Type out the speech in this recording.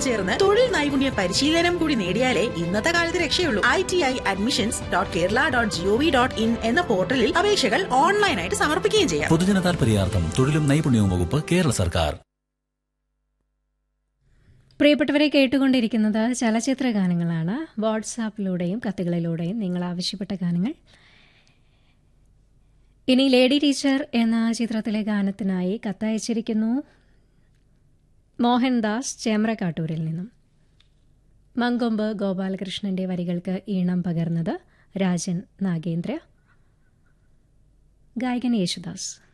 ചേർന്ന് തൊഴിൽ നൈപുണ്യ പരിശീലനം കൂടി നേടിയാലേ ഇന്നത്തെ കാലത്ത് രക്ഷയുള്ളൂ I T I admissions dot Kerala dot G O V dot in എന്ന പോർട്ടലിൽ അപേക്ഷകൾ ഓൺലൈനായിട്ട് സമർപ്പിക്കുകയും ചെയ്യാം പൊതുജന താൽപര്യാർത്ഥം തൊഴിലും നൈപുണ്യവും വകുപ്പ് കേരള സർക്കാർ പ്രിയപ്പെട്ടവരെ കേട്ടുകൊണ്ടിരിക്കുന്നത് ചലച്ചിത്ര ഗാനങ്ങളാണ് വാട്സാപ്പിലൂടെയും കത്തുകളിലൂടെയും നിങ്ങൾ ആവശ്യപ്പെട്ട ഗാനങ്ങൾ ഇനി ലേഡി ടീച്ചർ എന്ന ചിത്രത്തിലെ ഗാനത്തിനായി കത്തയച്ചിരിക്കുന്നു മോഹൻദാസ് ചേമ്രക്കാട്ടൂരിൽ നിന്നും മങ്കൊമ്പ് ഗോപാലകൃഷ്ണന്റെ വരികൾക്ക് ഈണം പകർന്നത് രാജൻ നാഗേന്ദ്ര ഗായകൻ യേശുദാസ്